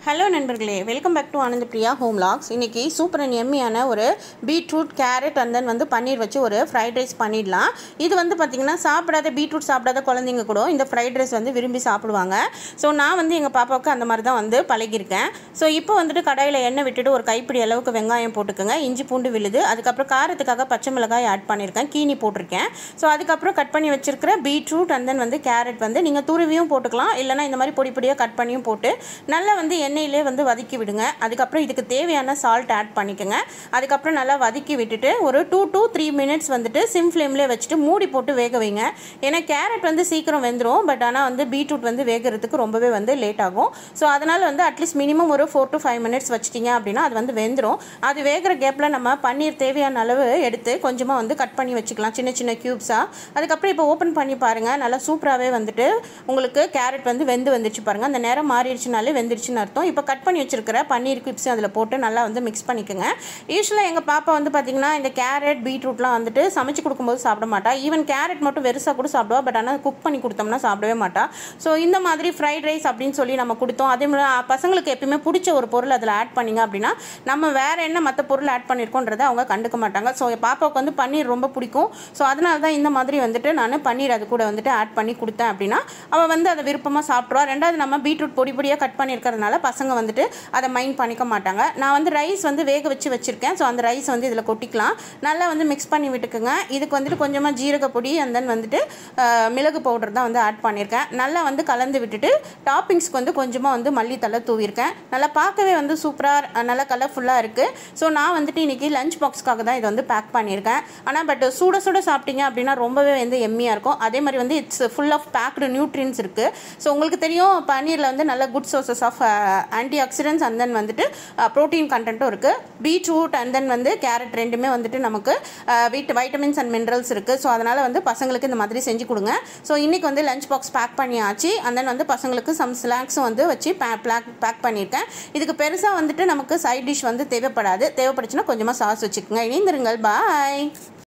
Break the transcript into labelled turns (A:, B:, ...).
A: hello நண்பர்களே welcome back to ஆனந்த Priya home lakhs இன்றைக்கி சூப்பர் அண்ட் எம்மியான ஒரு பீட்ரூட் கேரட் அண்ட் தென் வந்து பன்னீர் வச்சு ஒரு ஃப்ரைட் ரைஸ் பண்ணிடலாம் இது வந்து பார்த்திங்கன்னா சாப்பிடாத பீட்ரூட் சாப்பிடாத குழந்தைங்க கூட இந்த ஃப்ரைட் ரைஸ் வந்து விரும்பி சாப்பிடுவாங்க ஸோ நான் வந்து எங்கள் பாப்பாவுக்கு அந்த மாதிரி தான் வந்து பழகியிருக்கேன் ஸோ இப்போ வந்துட்டு கடாயில் எண்ணெய் விட்டுட்டு ஒரு கைப்பிடி அளவுக்கு வெங்காயம் போட்டுக்கோங்க இஞ்சி பூண்டு விழுது அதுக்கப்புறம் காரத்துக்காக பச்சை மிளகாய் ஆட் பண்ணியிருக்கேன் கீனி போட்டிருக்கேன் ஸோ அதுக்கப்புறம் கட் பண்ணி வச்சிருக்கிற பீட்ரூட் அண்ட் தென் வந்து கேரட் வந்து நீங்கள் துருவியும் போட்டுக்கலாம் இல்லைனா இந்த மாதிரி பொடி பொடியாக கட் பண்ணியும் போட்டு நல்லா வந்து எண்ணெயிலே வந்து வதக்கி விடுங்க அதுக்கப்புறம் இதுக்கு தேவையான சால்ட் ஆட் பண்ணிக்கோங்க அதுக்கப்புறம் நல்லா வதக்கி விட்டுட்டு ஒரு டூ to த்ரீ மினிட்ஸ் வந்துட்டு சிம் ஃப்ளேம்லேயே வச்சுட்டு மூடி போட்டு வேக வைங்க ஏன்னா கேரட் வந்து சீக்கிரம் வெந்துடும் பட் ஆனால் வந்து பீட்ரூட் வந்து வேகிறதுக்கு ரொம்பவே வந்து லேட் ஆகும் ஸோ அதனால் வந்து அட்லீஸ்ட் மினிமம் ஒரு ஃபோர் to ஃபைவ் மினிட்ஸ் வச்சிட்டிங்க அப்படின்னா அது வந்து வெந்துடும் அது வேகிற கேப்பில் நம்ம பன்னீர் தேவையான அளவு எடுத்து கொஞ்சமாக வந்து கட் பண்ணி வச்சுக்கலாம் சின்ன சின்ன க்யூப்ஸாக அதுக்கப்புறம் இப்போ ஓப்பன் பண்ணி பாருங்கள் நல்லா சூப்பராகவே வந்துட்டு உங்களுக்கு கேரட் வந்து வெந்து வந்துருச்சு பாருங்கள் அந்த நேரம் மாறிடுச்சுனாலே வெந்துருச்சுன்னு அர்த்தம் இப்போ கட் பண்ணி வச்சிருக்கிற பன்னீர் கியூப்ஸையும் அதில் போட்டு நல்லா வந்து மிக்ஸ் பண்ணிக்கோங்க யூஸ்வலாக எங்கள் பாப்பா வந்து பார்த்திங்கன்னா இந்த கேரட் பீட்ரூட்லாம் வந்துட்டு சமைச்சு கொடுக்கும்போது சாப்பிட மாட்டா ஈவன் கேரட் மட்டும் வெறுசாக கூட சாப்பிடுவா பட் ஆனால் குக் பண்ணி கொடுத்தோம்னா சாப்பிடவே மாட்டா ஸோ இந்த மாதிரி ஃப்ரைட் ரைஸ் அப்படின்னு சொல்லி நம்ம கொடுத்தோம் அதே மாதிரி அஹ், பசங்களுக்கு எப்பயுமே பிடிச்ச ஒரு பொருள் அதில் ஆட் பண்ணிங்க அப்படின்னா நம்ம வேறு என்ன மற்ற பொருள் ஆட் பண்ணியிருக்கோன்றதை அவங்க கண்டுக்க மாட்டாங்க ஸோ பாப்பாவுக்கு வந்து பன்னீர் ரொம்ப பிடிக்கும் ஸோ அதனால தான் இந்த மாதிரி வந்துட்டு நான் பன்னீர் அது கூட வந்துட்டு ஆட் பண்ணி கொடுத்தேன் அப்படின்னா அவள் வந்து அதை விருப்பமாக சாப்பிட்ருவா ரெண்டாவது நம்ம பீட்ரூட் பொடி பொடியாக கட் பண்ணியிருக்கிறதுனால பசங்க வந்துட்டு அதை மைண்ட் பண்ணிக்க மாட்டாங்க நான் வந்து ரைஸ் வந்து வேக வச்சு வச்சுருக்கேன் ஸோ அந்த ரைஸ் வந்து இதில் கொட்டிக்கலாம் நல்லா வந்து மிக்ஸ் பண்ணி விட்டுக்குங்க இதுக்கு வந்துட்டு கொஞ்சமாக ஜீரக பொடி அண்ட் தென் வந்துட்டு அஹ், மிளகு பவுடர் தான் வந்து ஆட் பண்ணியிருக்கேன் நல்லா வந்து கலந்து விட்டுட்டு டாப்பிங்ஸ்க்கு வந்து கொஞ்சமாக வந்து மல்லித்தலை தூவியிருக்கேன் நல்லா பார்க்கவே வந்து சூப்பராக நல்லா கலர்ஃபுல்லாக இருக்குது ஸோ நான் வந்துட்டு இன்றைக்கி லஞ்ச் பாக்ஸ்க்காக தான் இதை வந்து பேக் பண்ணியிருக்கேன் ஆனால் பட் சுட சுட சாப்பிட்டீங்க அப்படின்னா ரொம்பவே வந்து எம்மியாக இருக்கும் அதே மாதிரி வந்து it's full of packed nutrients இருக்குது ஸோ உங்களுக்கு தெரியும் பன்னீரில் வந்து நல்ல good sources of antioxidants and then வந்துட்டு ப்ரோட்டீன் கண்டென்ட்டும் இருக்குது பீட்ரூட் அண்ட் தென் வந்து கேரட் ரெண்டுமே வந்துட்டு நமக்கு வீட்டு வைட்டமின்ஸ் அண்ட் மினரல்ஸ் இருக்குது ஸோ அதனால் வந்து பசங்களுக்கு இந்த மாதிரி செஞ்சு கொடுங்க ஸோ இன்றைக்கி வந்து லஞ்ச் பாக்ஸ் பேக் பண்ணியாச்சு அண்ட் தென் வந்து பசங்களுக்கு சம் ஸ்நாக்ஸும் வந்து வச்சு பேக் பேக் பண்ணியிருக்கேன் இதுக்கு பெருசாக வந்துட்டு நமக்கு சைட் டிஷ் வந்து தேவைப்படாது தேவைப்படுச்சுன்னா கொஞ்சமாக சாஸ் வச்சுக்கோங்க இணைந்திருங்கள் பாய்